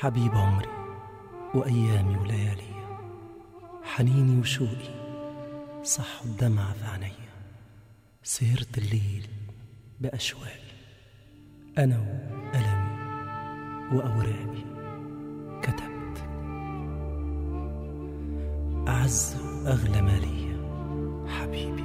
حبيب عمري وأيامي وليالي حنيني وشوقي صح الدمع في عينيا سهرت الليل بأشواقي أنا وألمي وأوراقي كتبت أعز وأغلى ما ليا حبيبي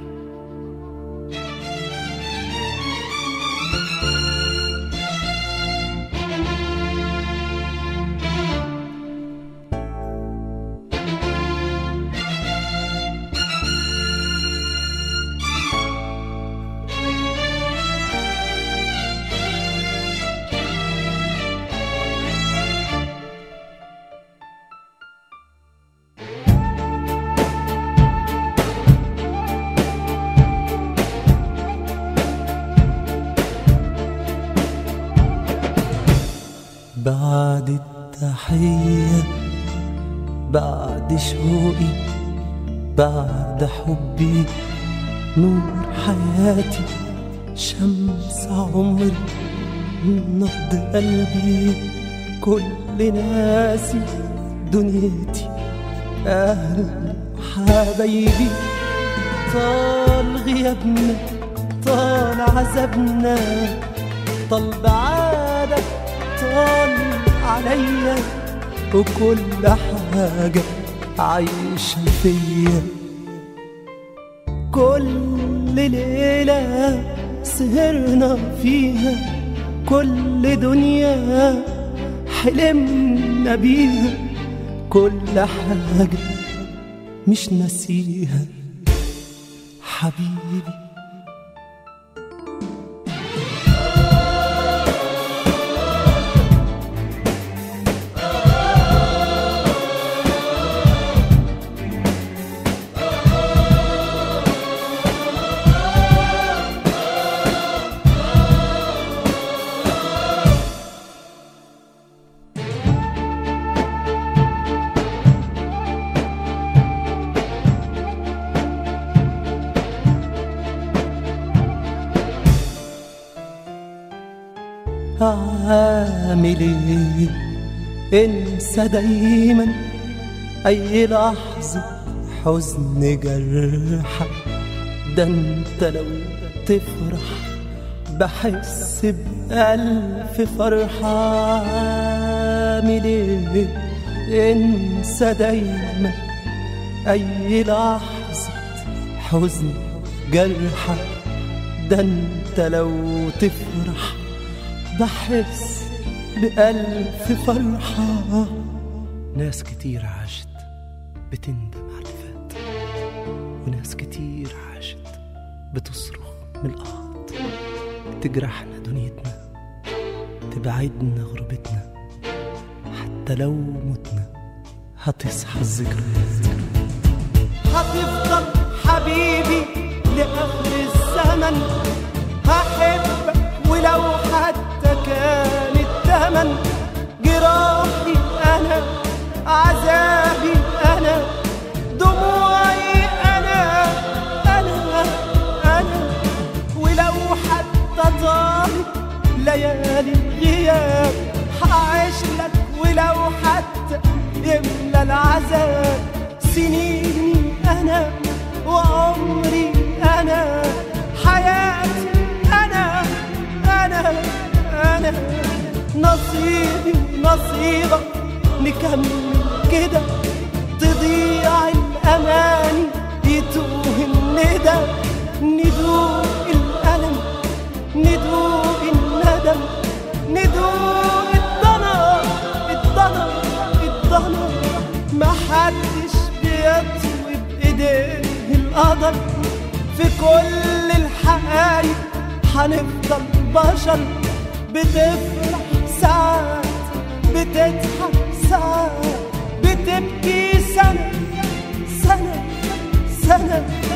بعد التحية بعد شوقي بعد حبي نور حياتي شمس عمري نبض قلبي كل ناسي دنيتي أهل حبايبي طال غيابنا طال عذابنا طال بعادك طال عليا وكل حاجة عايشة فيا كل ليلة سهرنا فيها كل دنيا حلمنا بيها كل حاجة مش ناسيها حبيبي عامل ايه انسى دايما اي لحظة حزن جرحك ده انت لو تفرح بحس بألف فرحة عامل ايه انسى دايما اي لحظة حزن جرحك ده انت لو تفرح بحس بألف فرحة ناس كتير عاشت بتندم على اللي فات وناس كتير عاشت بتصرخ من الأرض تجرحنا دنيتنا تبعدنا غربتنا حتى لو متنا هتصحى الذكريات هتفضل حبيبي لآخر الزمن هحبك ولو حتى كان التمن جراحي أنا عذابي أنا دموعي أنا أنا أنا ولو حتى طالت ليالي الغياب هعيش لك ولو حتى يملى العذاب سنيني أنا وعمري أنا حياتي أنا أنا أنا نصيبي ونصيبك نكمل كده تضيع الأماني يتوه الندى ندوق الألم ندوق الندم ندوق الضنا الضنا الضنا ما حدش بيطوي بإيديه القدر في كل الحقايق هنفضل بشر بتفرح ساعات بتضحك ساعات بتبكي سنة سنة سنة